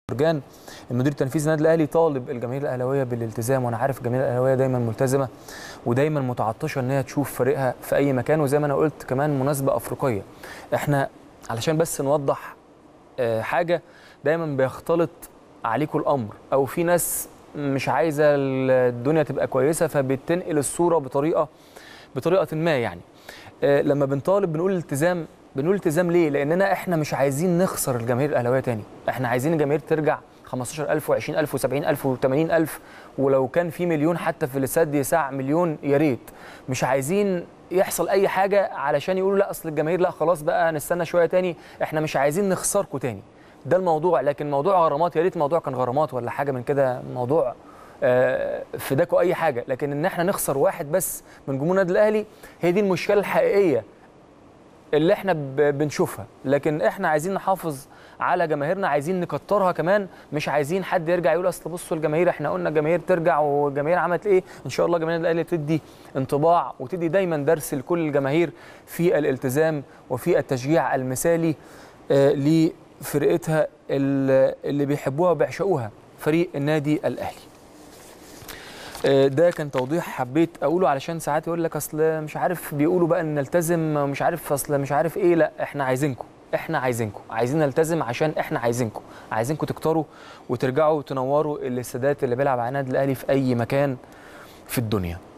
مرجان المدير التنفيذي للنادي الاهلي طالب الجماهير الاهلاويه بالالتزام وانا عارف الجماهير الاهلاويه دايما ملتزمه ودايما متعطشه ان هي تشوف فريقها في اي مكان وزي ما انا قلت كمان مناسبه افريقيه احنا علشان بس نوضح آه، حاجه دايما بيختلط عليكم الامر او في ناس مش عايزه الدنيا تبقى كويسه فبتنقل الصوره بطريقه بطريقه ما يعني آه، لما بنطالب بنقول التزام بنقول التزام ليه؟ لاننا احنا مش عايزين نخسر الجماهير الاهلاويه تاني، احنا عايزين الجماهير ترجع 15000 و20000 و70000 و80000 ولو كان في مليون حتى في الاستاد يسع مليون يا ريت، مش عايزين يحصل اي حاجه علشان يقولوا لا اصل الجماهير لا خلاص بقى نستنى شويه تاني، احنا مش عايزين نخسركم تاني. ده الموضوع لكن موضوع غرامات يا ريت الموضوع كان غرامات ولا حاجه من كده موضوع آه، فداكوا اي حاجه لكن ان احنا نخسر واحد بس من جمهور النادي الاهلي هي دي المشكله الحقيقيه اللي احنا ب- بنشوفها لكن احنا عايزين نحافظ على جماهيرنا عايزين نكترها كمان مش عايزين حد يرجع يقول اصل بصوا الجماهير احنا قلنا الجماهير ترجع والجماهير عملت ايه ان شاء الله جماهير الاهلي تدي انطباع وتدي دايما درس لكل الجماهير في الالتزام وفي التشجيع المثالي آه، لفرقتها ال- اللي بيحبوها وبيعشقوها فريق النادي الاهلي آه، ده كان توضيح حبيت اقوله علشان ساعات يقول لك اصل مش عارف بيقولوا بقى ان نلتزم مش عارف اصل مش عارف ايه لا احنا عايزينكم احنا عايزينكم عايزين نلتزم عشان احنا عايزينكم عايزينكم تكتروا وترجعوا تنوروا الاستادات اللي بيلعب على النادي الاهلي في اي مكان في الدنيا